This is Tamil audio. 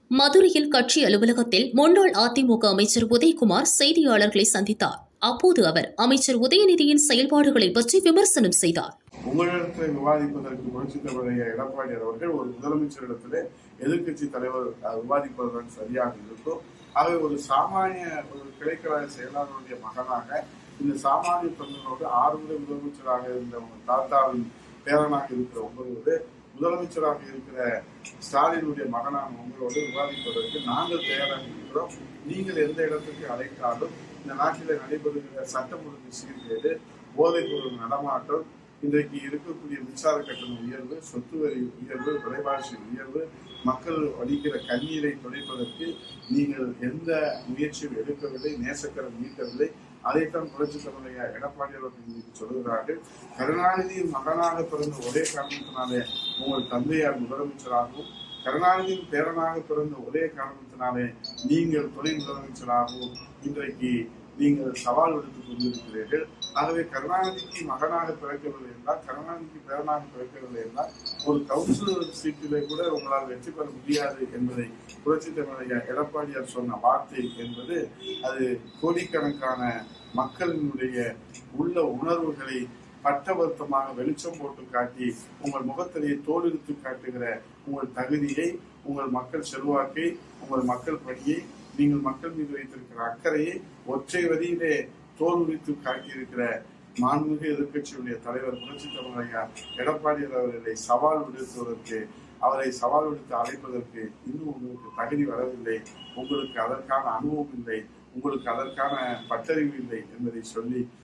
மதுரையில் கட்சி அலுவலகத்தில் முன்னாள் அதிமுக அமைச்சர் உதயகுமார் செய்தியாளர்களை சந்தித்தார் அப்போது அவர் அமைச்சர் உதயநிதியின் செயல்பாடுகளை பற்றி விமர்சனம் செய்தார் உங்களிடத்தில் விவாதிப்பதற்கு புரட்சித் தலைவரைய எடப்பாடியார் அவர்கள் ஒரு முதலமைச்சரிடத்திலே எதிர்க்கட்சி தலைவர் அஹ், விவாதிப்பதுதான் சரியாக இருக்கும் ஆகவே ஒரு சாமானிய ஒரு கிளைக்கழக செயலாளருடைய மகனாக இந்த சாமானிய தொண்டனோடு ஆறு முறை முதலமைச்சராக இருந்த உங்கள் தாத்தாவின் பேரனாக இருக்கிற உங்களோடு முதலமைச்சராக இருக்கிற ஸ்டாலினுடைய மகனான உங்களோடு விவாதிப்பதற்கு நாங்கள் தயாராக இருக்கிறோம் நீங்கள் எந்த இடத்துக்கு அழைத்தாலும் இந்த நாட்டில் நடைபெறுகிற சட்டம் ஒழுங்கு சீர்கேடு போதைப் பொருள் நடமாட்டம் இன்றைக்கு இருக்கக்கூடிய மின்சார கட்டண உயர்வு சொத்து வரி உயர்வு விலைவாசி உயர்வு மக்கள் வடிக்கிற கண்ணீரை துடைப்பதற்கு நீங்கள் எந்த முயற்சியும் எடுக்கவில்லை நேசக்கரம் நீக்கவில்லை அதைத்தான் புரட்சி தலைவரையா எடப்பாடி அவர்கள் இன்னைக்கு சொல்லுகிறார்கள் கருணாநிதியின் மகனாக பிறந்த ஒரே காரணத்தினாலே உங்கள் தந்தையார் முதலமைச்சராகவும் கருணாநிதியின் பேரனாக பிறந்த ஒரே காரணத்தினாலே நீங்கள் துணை முதலமைச்சராகவும் இன்றைக்கு நீங்கள் சவால் விடுத்துக் கொண்டிருக்கிறீர்கள் ஆகவே கருணாநிதிக்கு மகனாக பிறக்கவில்லை என்றால் கருணாநிதிக்கு பேரனாக பிறக்கவில்லை என்றால் ஒரு கவுன்சிலர் சீட்டிலே கூட உங்களால் வெற்றி பெற முடியாது என்பதை புரட்சி தமிழையா எடப்பாடியார் சொன்ன வார்த்தை என்பது அது கோடிக்கணக்கான மக்களினுடைய உள்ள உணர்வுகளை பட்டவர்த்தமாக வெளிச்சம் போட்டு காட்டி உங்கள் முகத்திலே தோலெடுத்து காட்டுகிற உங்கள் தகுதியை உங்கள் மக்கள் செல்வாக்கை உங்கள் மக்கள் பணியை நீங்கள் மக்கள் மீது வைத்திருக்கிற அக்கறையை ஒற்றை வரியிலே தோல் உரித்து காட்டியிருக்கிற மாண்புமிகு எதிர்க்கட்சியுடைய தலைவர் புரட்சி தமிழையா எடப்பாடியார் அவர்களை சவால் விடுத்துவதற்கு அவரை சவால் விடுத்து அழைப்பதற்கு இன்னும் உங்களுக்கு தகுதி வரவில்லை உங்களுக்கு அதற்கான அனுபவம் இல்லை உங்களுக்கு அதற்கான பட்டறிவு இல்லை என்பதை சொல்லி